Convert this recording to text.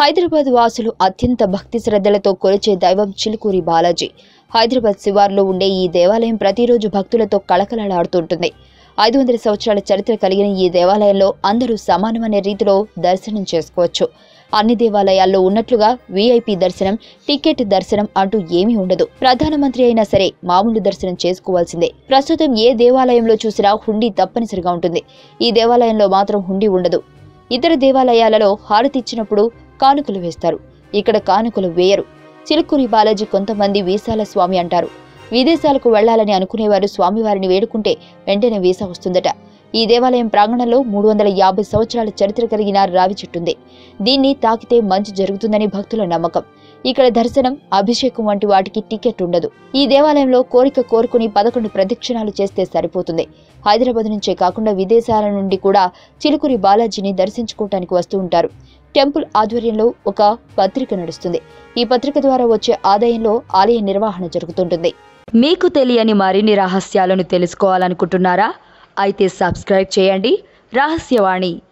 హైదరాబాద్ వాసులు అత్యంత భక్తి శ్రద్ధలతో కొలిచే దైవం చిలుకూరి బాలాజీ హైదరాబాద్ శివార్లో ఉండే ఈ దేవాలయం ప్రతిరోజు భక్తులతో కళకళలాడుతుంటుంది ఐదు వందల సంవత్సరాల చరిత్ర కలిగిన ఈ దేవాలయంలో అందరూ సమానమనే రీతిలో దర్శనం చేసుకోవచ్చు అన్ని దేవాలయాల్లో ఉన్నట్లుగా వీఐపీ దర్శనం టికెట్ దర్శనం అంటూ ఏమీ ఉండదు ప్రధానమంత్రి అయినా సరే మామూలు దర్శనం చేసుకోవాల్సిందే ప్రస్తుతం ఏ దేవాలయంలో చూసినా హుండీ తప్పనిసరిగా ఉంటుంది ఈ దేవాలయంలో మాత్రం హుండీ ఉండదు ఇతర దేవాలయాలలో హారతి ఇచ్చినప్పుడు కానుకలు వేస్తారు ఇక్కడ కానుకలు వేయరు చిలుకూరి బాలాజీ కొంతమంది వీసాల స్వామి అంటారు విదేశాలకు వెళ్లాలని అనుకునేవారు స్వామివారిని వేడుకుంటే వెంటనే వీసా వస్తుందట ఈ దేవాలయం ప్రాంగణంలో మూడు వందల యాభై సంవత్సరాల చరిత్ర కలిగిన రావి చెట్టుంది దీన్ని తాకితే మంచి జరుగుతుందని భక్తుల నమ్మకం ఇక్కడ దర్శనం అభిషేకం వంటి వాటికి టికెట్ ఉండదు ఈ దేవాలయంలో కోరిక కోరుకుని పదకొండు ప్రదక్షిణాలు చేస్తే సరిపోతుంది హైదరాబాద్ నుంచే కాకుండా విదేశాల నుండి కూడా చిలుకూరి బాలాజీని దర్శించుకోవటానికి వస్తూ ఉంటారు టెంపుల్ ఆధ్వర్యంలో ఒక పత్రిక నడుస్తుంది ఈ పత్రిక ద్వారా వచ్చే ఆదాయంలో ఆలయ నిర్వహణ జరుగుతుంటుంది మీకు తెలియని మరిన్ని రహస్యాలను తెలుసుకోవాలనుకుంటున్నారా అయితే సబ్స్క్రైబ్ చేయండి రహస్యవాణి